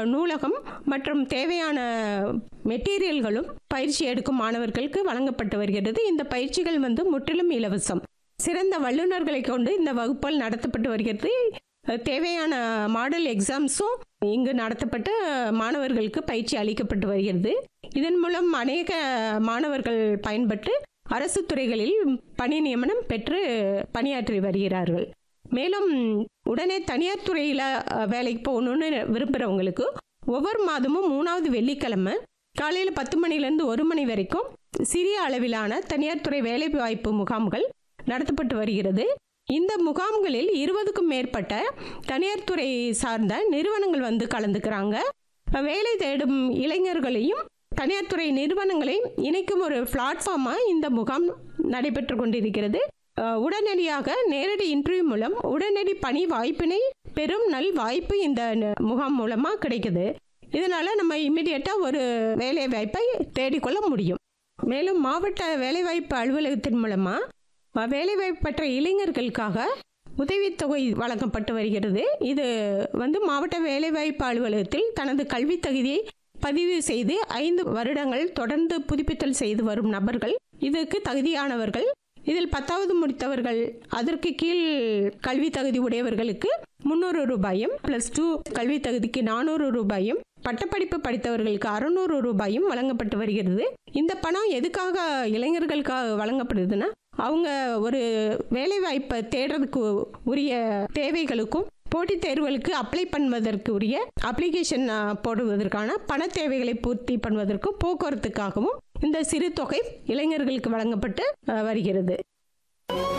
நூலகம் மற்றும் தேவையான மெட்டீரியல்களும் பயிற்சி எடுக்கும் மாணவர்களுக்கு வழங்கப்பட்டு வருகிறது இந்த பயிற்சிகள் வந்து முற்றிலும் இலவசம் சிறந்த வல்லுநர்களை கொண்டு இந்த வகுப்புகள் நடத்தப்பட்டு வருகிறது அஹ், தேவையான மாடல் எக்ஸாம்ஸும் இங்கு நடத்தப்பட்டு மாணவர்களுக்கு பயிற்சி அளிக்கப்பட்டு வருகிறது இதன் மூலம் அநேக மாணவர்கள் பயன்பட்டு அரசு துறைகளில் பணி நியமனம் பெற்று பணியாற்றி வருகிறார்கள் மேலும் உடனே தனியார் துறையில் வேலைக்கு போகணும்னு விரும்புகிறவங்களுக்கு ஒவ்வொரு மாதமும் மூணாவது வெள்ளிக்கிழமை காலையில் பத்து மணிலேருந்து ஒரு மணி வரைக்கும் சிறிய அளவிலான தனியார் துறை வேலைவாய்ப்பு முகாம்கள் நடத்தப்பட்டு வருகிறது இந்த முகாம்களில் இருபதுக்கும் மேற்பட்ட தனியார் துறை சார்ந்த நிறுவனங்கள் வந்து கலந்துக்கிறாங்க வேலை தேடும் இளைஞர்களையும் தனியார் துறை நிறுவனங்களையும் இணைக்கும் ஒரு பிளாட்ஃபார்மாக இந்த முகாம் நடைபெற்று கொண்டிருக்கிறது அஹ், உடனடியாக நேரடி இன்டர்வியூ மூலம் உடனடி பணி வாய்ப்பினை பெரும் நல் வாய்ப்பு இந்த ந- முகாம் மூலமாக கிடைக்குது இதனால நம்ம இம்மிடியட்டாக ஒரு வேலை வாய்ப்பை தேடிக்கொள்ள முடியும் மேலும் மாவட்ட வேலைவாய்ப்பு அலுவலகத்தின் மூலமாக வேலைவாய்ப்பு பெற்ற இளைஞர்களுக்காக உதவித்தொகை வழங்கப்பட்டு வருகிறது இது வந்து மாவட்ட வேலைவாய்ப்பு அலுவலகத்தில் தனது கல்வித் தகுதியை பதிவு செய்து ஐந்து வருடங்கள் தொடர்ந்து புதுப்பித்தல் செய்து வரும் நபர்கள் இதற்கு தகுதியானவர்கள் இதில் பத்தாவது முடித்தவர்கள் அதற்கு கீழ் கல்வி தகுதி உடையவர்களுக்கு முந்நூறு ரூபாயும் பிளஸ் டூ கல்வி தகுதிக்கு நானூறு ரூபாயும் பட்டப்படிப்பு படித்தவர்களுக்கு அறுநூறு ரூபாயும் வழங்கப்பட்டு வருகிறது இந்த பணம் எதுக்காக இளைஞர்களுக்காக வழங்கப்படுதுன்னா அவங்க ஒரு வேலைவாய்ப்பை தேடுறதுக்கு உரிய தேவைகளுக்கும் போட்டித் தேர்வுகளுக்கு அப்ளை பண்ணுவதற்கு உரிய அப்ளிகேஷன் போடுவதற்கான பண தேவைகளை பூர்த்தி பண்ணுவதற்கும் போக்குவரத்துக்காகவும் இந்த சிறு தொகை இளைஞர்களுக்கு வழங்கப்பட்டு அஹ், வருகிறது